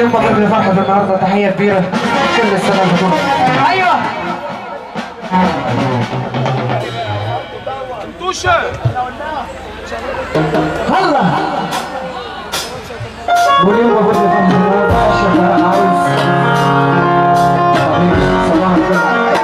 اليوم بضرب لي فرحة النهارده تحية كبيرة كل السنة اللي فاتت ايوه هلا واليوم بضرب لي فرحة النهارده اشرف عاوز حبيبي صباح الفل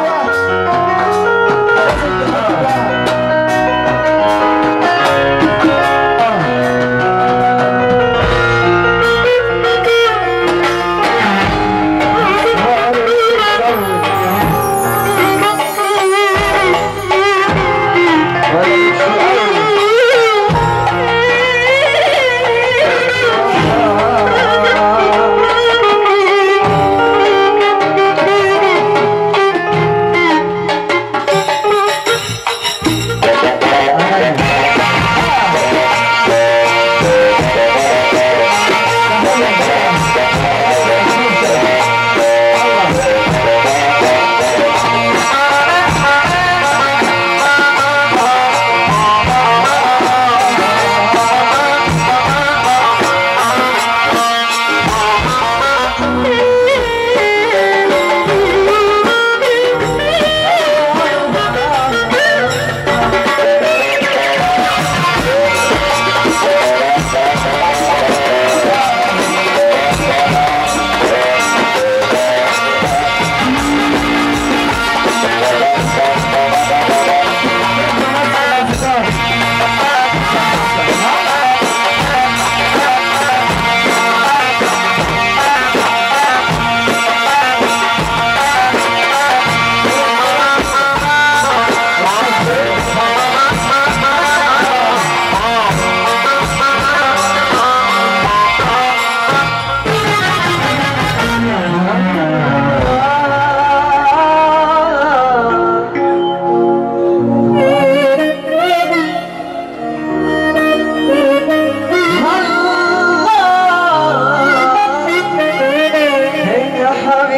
يا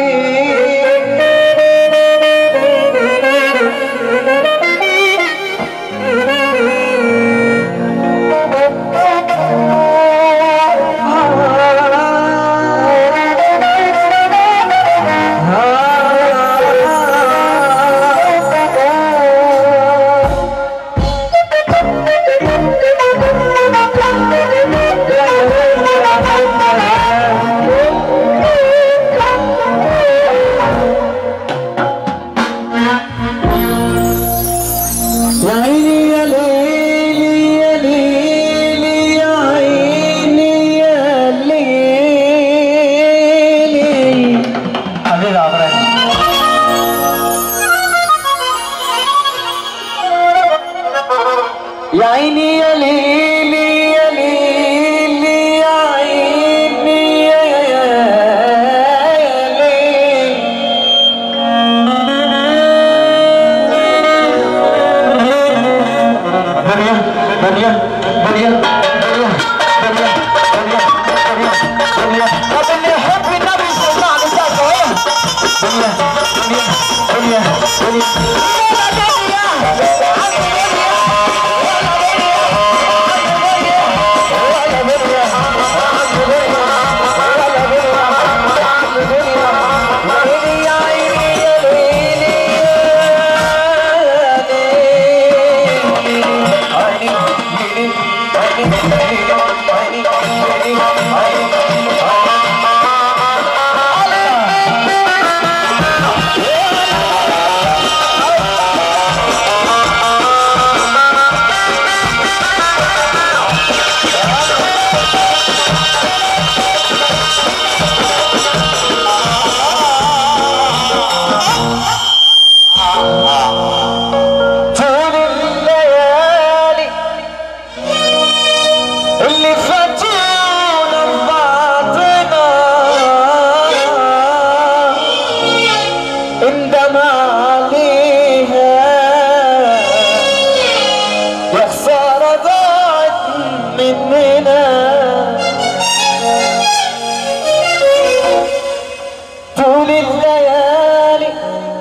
يا عيني يا ليلي يا ليلي يا عيني يا ليلي حبيبي عبراني يا عيني يا ليلي يا ليلي يا عيني يا يا يا ليلي بنيا بنيا بنيا بنيا بنيا بنيا بنيا بنيا طب اللي يحب النبي يسمع لي سقف بنيا بنيا بنيا بنيا طول الليالي اللي فاتونا ببعضنا اندم عليها يا خسارة ضاعت مننا طول الليالي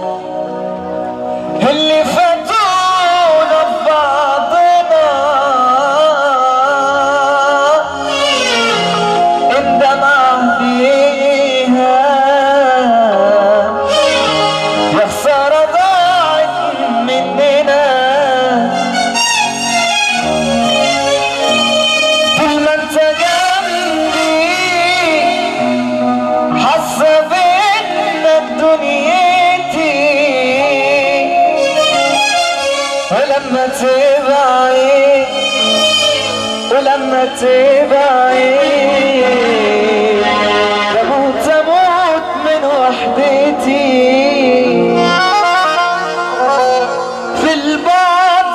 اللي فاتونا ببعضنا اندم عليها ولما تبعد ولما تبعد بموت اموت من وحدتي في البعد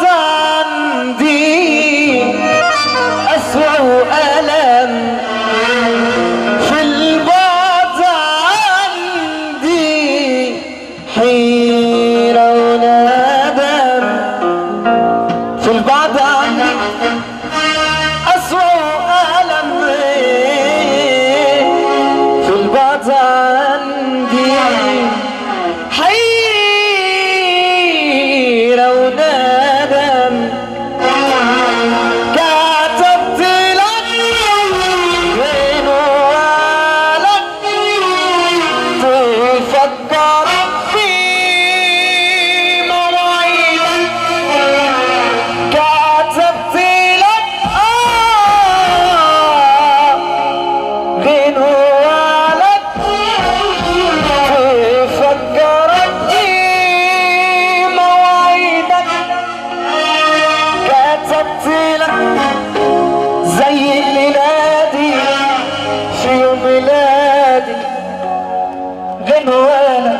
عندي أسوأ ألم في البعد عندي حيرة وندم في البعد عندي أسوأ ألم في البعد عندي حيرة وندم كتبت لك من ولك تفكر في مواعيدك كتبت لك آه من ولك تفكر في مواعيدك كتبت لك زي ميلادي في يوم ميلادي غنوانك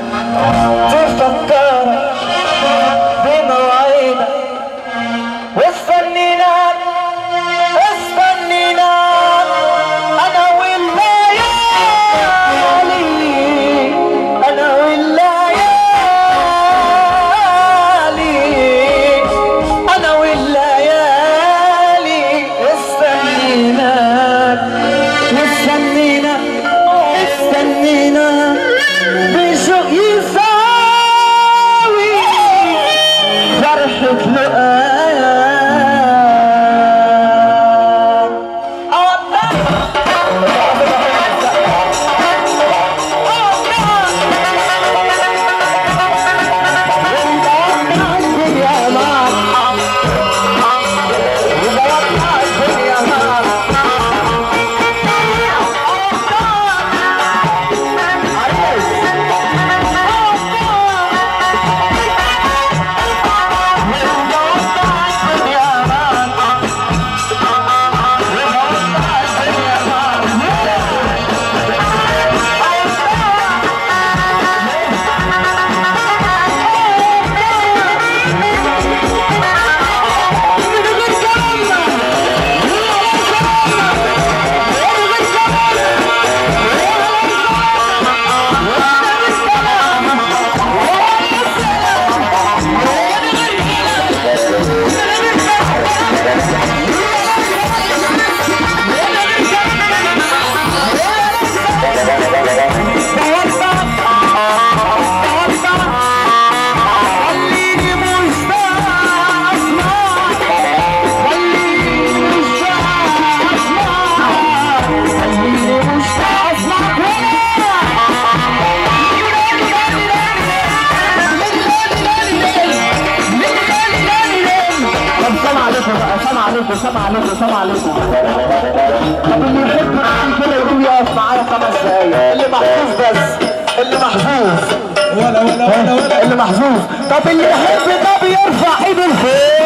تفكرك بمواعيدك واستنيناك استنيناك انا والليالي انا والليالي انا والليالي استنيناك استنيناك استنيناك بشوق يساوي فرحة لقاك خليني مشتاق اسمعك خليني مشتاق اسمعك خليني مشتاق اسمعك طب سلام عليكم بقى سلام عليكم سلام عليكم سلام عليكم طب اللي يحب معايا كده يقوم يقف معايا خمس دقايق اللي محظوظ بس اللي محظوظ ولا ولا ولا ولا اللي محظوظ طب اللي يحب طب يرفع ايده لفوق